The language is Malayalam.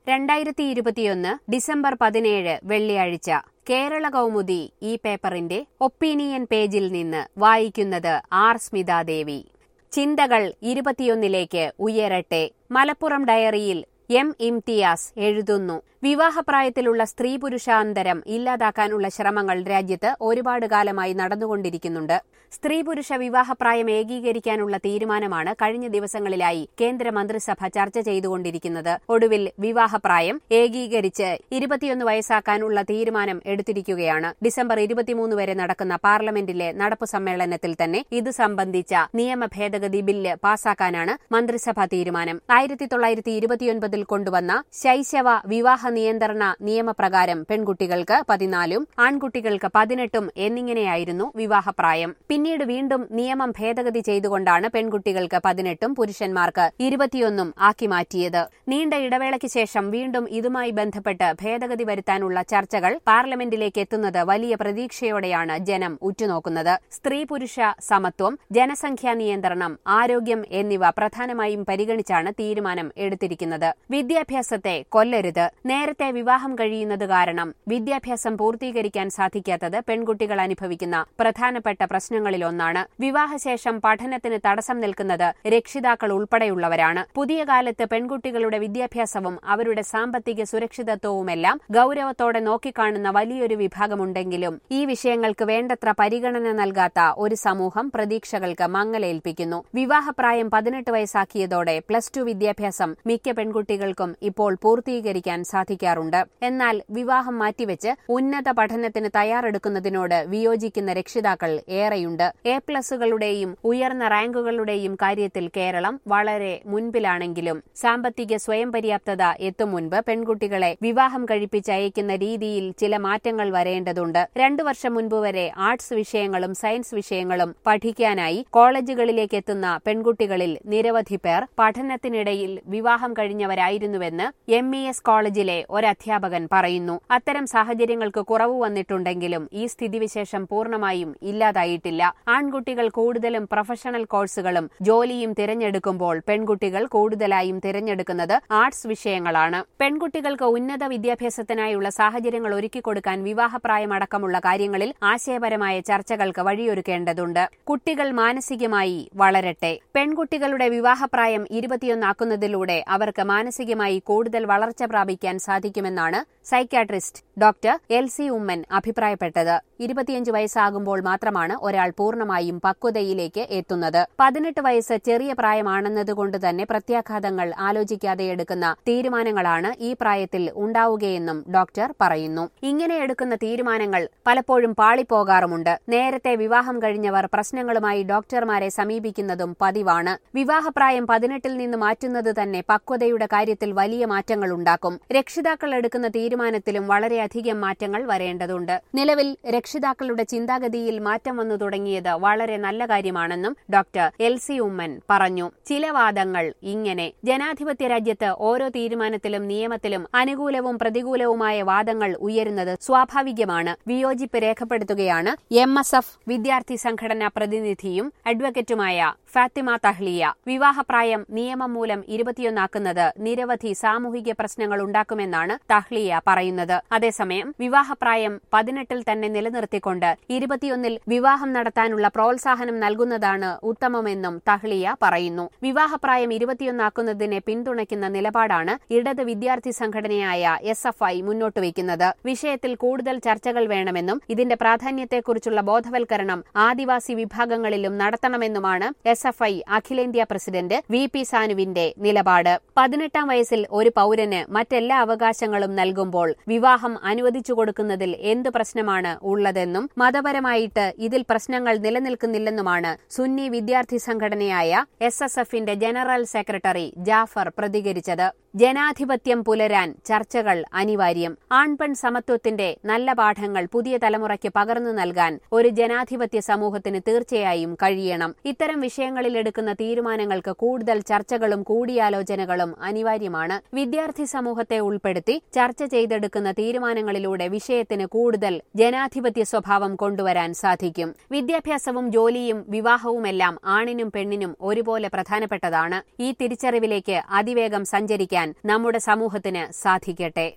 രണ്ടായിരത്തി ഇരുപത്തിയൊന്ന് ഡിസംബർ പതിനേഴ് വെള്ളിയാഴ്ച കേരള കൗമുദി ഈ പേപ്പറിന്റെ ഒപ്പീനിയൻ പേജിൽ നിന്ന് വായിക്കുന്നത് ആർ സ്മിതാദേവി ചിന്തകൾ ഇരുപത്തിയൊന്നിലേക്ക് ഉയരട്ടെ മലപ്പുറം ഡയറിയിൽ എം ഇംതിയാസ് എഴുതുന്നു വിവാഹപ്രായത്തിലുള്ള സ്ത്രീ പുരുഷാന്തരം ഇല്ലാതാക്കാനുള്ള ശ്രമങ്ങൾ രാജ്യത്ത് ഒരുപാട് കാലമായി നടന്നുകൊണ്ടിരിക്കുന്നുണ്ട് സ്ത്രീ പുരുഷ വിവാഹപ്രായം ഏകീകരിക്കാനുള്ള തീരുമാനമാണ് കഴിഞ്ഞ ദിവസങ്ങളിലായി കേന്ദ്ര മന്ത്രിസഭ ചർച്ച ചെയ്തുകൊണ്ടിരിക്കുന്നത് ഒടുവിൽ വിവാഹപ്രായം ഏകീകരിച്ച് ഇരുപത്തിയൊന്ന് വയസ്സാക്കാനുള്ള തീരുമാനം എടുത്തിരിക്കുകയാണ് ഡിസംബർ ഇരുപത്തിമൂന്ന് വരെ നടക്കുന്ന പാർലമെന്റിലെ നടപ്പു സമ്മേളനത്തിൽ തന്നെ ഇത് സംബന്ധിച്ച നിയമ ഭേദഗതി ബില്ല് പാസാക്കാനാണ് മന്ത്രിസഭാ തീരുമാനം ആയിരത്തി തൊള്ളായിരത്തി ഇരുപത്തിയൊൻപതിൽ കൊണ്ടുവന്ന ശൈശവ വിവാഹ നിയന്ത്രണ നിയമപ്രകാരം പെൺകുട്ടികൾക്ക് പതിനാലും ആൺകുട്ടികൾക്ക് പതിനെട്ടും എന്നിങ്ങനെയായിരുന്നു വിവാഹപ്രായം പിന്നീട് വീണ്ടും നിയമം ഭേദഗതി ചെയ്തുകൊണ്ടാണ് പെൺകുട്ടികൾക്ക് പതിനെട്ടും പുരുഷന്മാർക്ക് ഇരുപത്തിയൊന്നും ആക്കി മാറ്റിയത് നീണ്ട ഇടവേളയ്ക്ക് ശേഷം വീണ്ടും ഇതുമായി ബന്ധപ്പെട്ട് ഭേദഗതി വരുത്താനുള്ള ചർച്ചകൾ പാർലമെന്റിലേക്ക് എത്തുന്നത് വലിയ പ്രതീക്ഷയോടെയാണ് ജനം ഉറ്റുനോക്കുന്നത് സ്ത്രീ പുരുഷ സമത്വം ജനസംഖ്യാ നിയന്ത്രണം ആരോഗ്യം എന്നിവ പ്രധാനമായും പരിഗണിച്ചാണ് തീരുമാനം എടുത്തിരിക്കുന്നത് വിദ്യാഭ്യാസത്തെ കൊല്ലരുത് നേരത്തെ വിവാഹം കഴിയുന്നത് കാരണം വിദ്യാഭ്യാസം പൂർത്തീകരിക്കാൻ സാധിക്കാത്തത് പെൺകുട്ടികൾ അനുഭവിക്കുന്ന പ്രധാനപ്പെട്ട പ്രശ്നങ്ങളിലൊന്നാണ് വിവാഹശേഷം പഠനത്തിന് തടസ്സം നിൽക്കുന്നത് രക്ഷിതാക്കൾ ഉൾപ്പെടെയുള്ളവരാണ് പുതിയ കാലത്ത് പെൺകുട്ടികളുടെ വിദ്യാഭ്യാസവും അവരുടെ സാമ്പത്തിക സുരക്ഷിതത്വവുമെല്ലാം ഗൌരവത്തോടെ നോക്കിക്കാണുന്ന വലിയൊരു വിഭാഗമുണ്ടെങ്കിലും ഈ വിഷയങ്ങൾക്ക് വേണ്ടത്ര പരിഗണന നൽകാത്ത ഒരു സമൂഹം പ്രതീക്ഷകൾക്ക് മങ്ങലേൽപ്പിക്കുന്നു വിവാഹപ്രായം പതിനെട്ട് വയസ്സാക്കിയതോടെ പ്ലസ് ടു വിദ്യാഭ്യാസം മിക്ക പെൺകുട്ടികൾക്കും ഇപ്പോൾ പൂർത്തീകരിക്കാൻ സാധിക്കാറുണ്ട് എന്നാൽ വിവാഹം മാറ്റിവെച്ച് ഉന്നത പഠനത്തിന് തയ്യാറെടുക്കുന്നതിനോട് വിയോജിക്കുന്ന രക്ഷിതാക്കൾ ഏറെയുണ്ട് എ പ്ലസുകളുടെയും ഉയർന്ന റാങ്കുകളുടെയും കാര്യത്തിൽ കേരളം വളരെ മുൻപിലാണെങ്കിലും സാമ്പത്തിക സ്വയം പര്യാപ്തത എത്തും മുൻപ് പെൺകുട്ടികളെ വിവാഹം കഴിപ്പിച്ചയക്കുന്ന രീതിയിൽ ചില മാറ്റങ്ങൾ വരേണ്ടതുണ്ട് രണ്ടു വർഷം മുൻപ് വരെ ആർട്സ് വിഷയങ്ങളും സയൻസ് വിഷയങ്ങളും പഠിക്കാനായി കോളേജുകളിലേക്ക് എത്തുന്ന പെൺകുട്ടികളിൽ നിരവധി പേർ പഠനത്തിനിടയിൽ വിവാഹം കഴിഞ്ഞവരായിരുന്നുവെന്ന് എം ഇ എസ് കോളേജിലെ ഒരധ്യാപകൻ പറയുന്നു അത്തരം സാഹചര്യങ്ങൾക്ക് കുറവ് വന്നിട്ടുണ്ടെങ്കിലും ഈ സ്ഥിതിവിശേഷം പൂർണ്ണമായും ഇല്ലാതായിട്ടില്ല ആൺകുട്ടികൾ കൂടുതലും പ്രൊഫഷണൽ കോഴ്സുകളും ജോലിയും തിരഞ്ഞെടുക്കുമ്പോൾ പെൺകുട്ടികൾ കൂടുതലായും തിരഞ്ഞെടുക്കുന്നത് ആർട്സ് വിഷയങ്ങളാണ് പെൺകുട്ടികൾക്ക് ഉന്നത വിദ്യാഭ്യാസത്തിനായുള്ള സാഹചര്യങ്ങൾ ഒരുക്കിക്കൊടുക്കാൻ വിവാഹപ്രായമടക്കമുള്ള കാര്യങ്ങളിൽ ആശയപരമായ ചർച്ചകൾക്ക് വഴിയൊരുക്കേണ്ടതുണ്ട് കുട്ടികൾ മാനസികമായി വളരട്ടെ പെൺകുട്ടികളുടെ വിവാഹപ്രായം ഇരുപത്തിയൊന്നാക്കുന്നതിലൂടെ അവർക്ക് മാനസികമായി കൂടുതൽ വളർച്ച പ്രാപിക്കാൻ സാധിക്കുമെന്നാണ് psychiatrist doctor L C Oommen അഭിപ്രായപ്പെട്ടത് ഇരുപത്തിയഞ്ച് വയസ്സാകുമ്പോൾ മാത്രമാണ് ഒരാൾ പൂർണ്ണമായും പക്വതയിലേക്ക് എത്തുന്നത് പതിനെട്ട് വയസ്സ് ചെറിയ പ്രായമാണെന്നതുകൊണ്ട് തന്നെ പ്രത്യാഘാതങ്ങൾ ആലോചിക്കാതെ എടുക്കുന്ന തീരുമാനങ്ങളാണ് ഈ പ്രായത്തിൽ ഉണ്ടാവുകയെന്നും ഡോക്ടർ പറയുന്നു ഇങ്ങനെ എടുക്കുന്ന തീരുമാനങ്ങൾ പലപ്പോഴും പാളിപ്പോകാറുമുണ്ട് നേരത്തെ വിവാഹം കഴിഞ്ഞവർ പ്രശ്നങ്ങളുമായി ഡോക്ടർമാരെ സമീപിക്കുന്നതും പതിവാണ് വിവാഹപ്രായം പതിനെട്ടിൽ നിന്ന് മാറ്റുന്നത് തന്നെ പക്വതയുടെ കാര്യത്തിൽ വലിയ മാറ്റങ്ങൾ ഉണ്ടാക്കും രക്ഷിതാക്കൾ എടുക്കുന്ന തീരുമാനത്തിലും വളരെയധികം മാറ്റങ്ങൾ വരേണ്ടതുണ്ട് നിലവിൽ രക്ഷിതാക്കളുടെ ചിന്താഗതിയിൽ മാറ്റം വന്നു തുടങ്ങിയത് വളരെ നല്ല കാര്യമാണെന്നും ഡോക്ടർ എൽ സി ഉമ്മൻ പറഞ്ഞു ചില വാദങ്ങൾ ഇങ്ങനെ ജനാധിപത്യ രാജ്യത്ത് ഓരോ തീരുമാനത്തിലും നിയമത്തിലും അനുകൂലവും പ്രതികൂലവുമായ വാദങ്ങൾ ഉയരുന്നത് സ്വാഭാവികമാണ് വിയോജിപ്പ് രേഖപ്പെടുത്തുകയാണ് എം എസ് എഫ് വിദ്യാർത്ഥി സംഘടനാ പ്രതിനിധിയും അഡ്വക്കേറ്റുമായ ഫാത്തിമ തഹ്ലിയ വിവാഹപ്രായം നിയമം മൂലം ഇരുപത്തിയൊന്നാക്കുന്നത് നിരവധി സാമൂഹിക പ്രശ്നങ്ങൾ ഉണ്ടാക്കുമെന്നാണ് തഹ്ലിയ പറയുന്നത് അതേസമയം വിവാഹപ്രായം പതിനെട്ടിൽ തന്നെ നിലനിർത്തിക്കൊണ്ട് ഇരുപത്തിയൊന്നിൽ വിവാഹം നടത്താനുള്ള പ്രോത്സാഹനം നൽകുന്നതാണ് ഉത്തമമെന്നും തഹ്ലിയ പറയുന്നു വിവാഹപ്രായം ഇരുപത്തിയൊന്നാക്കുന്നതിനെ പിന്തുണയ്ക്കുന്ന നിലപാടാണ് ഇടത് വിദ്യാർത്ഥി സംഘടനയായ എസ് എഫ് ഐ മുന്നോട്ട് വയ്ക്കുന്നത് വിഷയത്തിൽ കൂടുതൽ ചർച്ചകൾ വേണമെന്നും ഇതിന്റെ പ്രാധാന്യത്തെക്കുറിച്ചുള്ള ബോധവൽക്കരണം ആദിവാസി വിഭാഗങ്ങളിലും നടത്തണമെന്നുമാണ് എസ് എഫ് ഐ അഖിലേന്ത്യാ പ്രസിഡന്റ് വി പി സാനുവിന്റെ നിലപാട് പതിനെട്ടാം വയസ്സിൽ ഒരു പൌരന് മറ്റെല്ലാ അവകാശങ്ങളും നൽകുമ്പോൾ വിവാഹം അനുവദിച്ചു കൊടുക്കുന്നതിൽ എന്ത് പ്രശ്നമാണ് ഉള്ളതെന്നും മതപരമായിട്ട് ഇതിൽ പ്രശ്നങ്ങൾ നിലനിൽക്കുന്നില്ലെന്നുമാണ് സുന്നി വിദ്യാർത്ഥി സംഘടനയായ എസ് എസ് എഫിന്റെ ജനറൽ സെക്രട്ടറി ജാഫർ പ്രതികരിച്ചത് ജനാധിപത്യം പുലരാൻ ചർച്ചകൾ അനിവാര്യം ആൺപെൺ സമത്വത്തിന്റെ നല്ല പാഠങ്ങൾ പുതിയ തലമുറയ്ക്ക് പകർന്നു നൽകാൻ ഒരു ജനാധിപത്യ സമൂഹത്തിന് തീർച്ചയായും കഴിയണം ഇത്തരം വിഷയങ്ങളിൽ എടുക്കുന്ന തീരുമാനങ്ങൾക്ക് കൂടുതൽ ചർച്ചകളും കൂടിയാലോചനകളും അനിവാര്യമാണ് വിദ്യാർത്ഥി സമൂഹത്തെ ഉൾപ്പെടുത്തി ചർച്ച ചെയ്തെടുക്കുന്ന തീരുമാനങ്ങളിലൂടെ വിഷയത്തിന് കൂടുതൽ ജനാധിപത്യ സ്വഭാവം കൊണ്ടുവരാൻ സാധിക്കും വിദ്യാഭ്യാസവും ജോലിയും വിവാഹവുമെല്ലാം ആണിനും പെണ്ണിനും ഒരുപോലെ പ്രധാനപ്പെട്ടതാണ് ഈ തിരിച്ചറിവിലേക്ക് അതിവേഗം സഞ്ചരിക്കാൻ നമ്മുടെ സമൂഹത്തിന് സാധിക്കട്ടെ